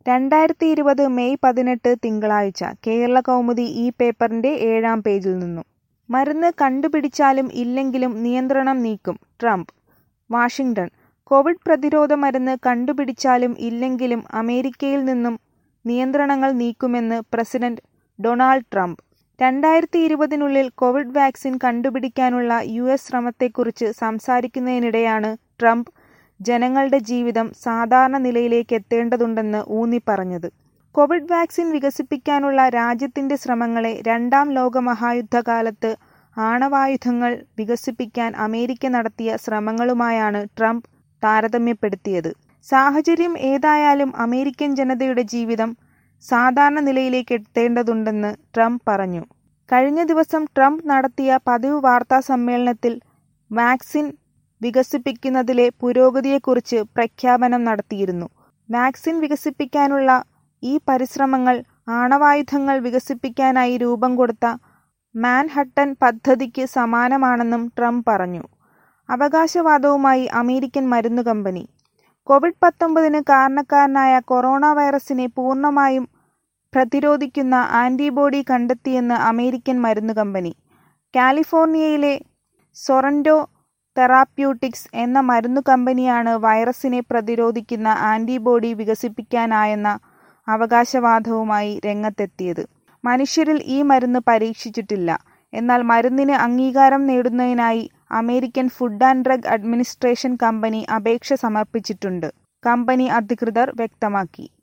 രണ്ടായിരത്തി ഇരുപത് മെയ് പതിനെട്ട് തിങ്കളാഴ്ച കേരളകൗമുദി ഈ പേപ്പറിന്റെ ഏഴാം പേജിൽ നിന്നും മരുന്ന് കണ്ടുപിടിച്ചാലും ഇല്ലെങ്കിലും നിയന്ത്രണം നീക്കും ട്രംപ് വാഷിംഗ്ടൺ കോവിഡ് പ്രതിരോധ മരുന്ന് കണ്ടുപിടിച്ചാലും ഇല്ലെങ്കിലും അമേരിക്കയിൽ നിന്നും നിയന്ത്രണങ്ങൾ നീക്കുമെന്ന് പ്രസിഡന്റ് ഡൊണാൾഡ് ട്രംപ് രണ്ടായിരത്തി ഇരുപതിനുള്ളിൽ കോവിഡ് വാക്സിൻ കണ്ടുപിടിക്കാനുള്ള യു എസ് ശ്രമത്തെക്കുറിച്ച് സംസാരിക്കുന്നതിനിടെയാണ് ട്രംപ് ജനങ്ങളുടെ ജീവിതം സാധാരണ നിലയിലേക്കെത്തേണ്ടതുണ്ടെന്ന് ഊന്നിപ്പറഞ്ഞത് കോവിഡ് വാക്സിൻ വികസിപ്പിക്കാനുള്ള രാജ്യത്തിന്റെ ശ്രമങ്ങളെ രണ്ടാം ലോകമഹായുദ്ധകാലത്ത് ആണവായുധങ്ങൾ വികസിപ്പിക്കാൻ അമേരിക്ക നടത്തിയ ശ്രമങ്ങളുമായാണ് ട്രംപ് താരതമ്യപ്പെടുത്തിയത് സാഹചര്യം ഏതായാലും അമേരിക്കൻ ജനതയുടെ ജീവിതം സാധാരണ നിലയിലേക്കെത്തേണ്ടതുണ്ടെന്ന് ട്രംപ് പറഞ്ഞു കഴിഞ്ഞ ദിവസം ട്രംപ് നടത്തിയ പതിവ് വാർത്താ സമ്മേളനത്തിൽ വാക്സിൻ വികസിപ്പിക്കുന്നതിലെ പുരോഗതിയെക്കുറിച്ച് പ്രഖ്യാപനം നടത്തിയിരുന്നു വാക്സിൻ വികസിപ്പിക്കാനുള്ള ഈ പരിശ്രമങ്ങൾ ആണവായുധങ്ങൾ വികസിപ്പിക്കാനായി രൂപം കൊടുത്ത മാൻഹട്ടൻ പദ്ധതിക്ക് സമാനമാണെന്നും ട്രംപ് പറഞ്ഞു അവകാശവാദവുമായി അമേരിക്കൻ മരുന്നു കമ്പനി കോവിഡ് പത്തൊമ്പതിന് കാരണക്കാരനായ കൊറോണ വൈറസിനെ പൂർണ്ണമായും പ്രതിരോധിക്കുന്ന ആന്റിബോഡി കണ്ടെത്തിയെന്ന് അമേരിക്കൻ മരുന്നു കമ്പനി കാലിഫോർണിയയിലെ സൊറന്റോ തെറാപ്യൂട്ടിക്സ് എന്ന മരുന്നു കമ്പനിയാണ് വൈറസിനെ പ്രതിരോധിക്കുന്ന ആന്റിബോഡി വികസിപ്പിക്കാനായെന്ന അവകാശവാദവുമായി രംഗത്തെത്തിയത് മനുഷ്യരിൽ ഈ മരുന്ന് പരീക്ഷിച്ചിട്ടില്ല എന്നാൽ മരുന്നിന് അംഗീകാരം നേടുന്നതിനായി American food and drug administration company അപേക്ഷ സമർപ്പിച്ചിട്ടുണ്ട് കമ്പനി അധികൃതർ വ്യക്തമാക്കി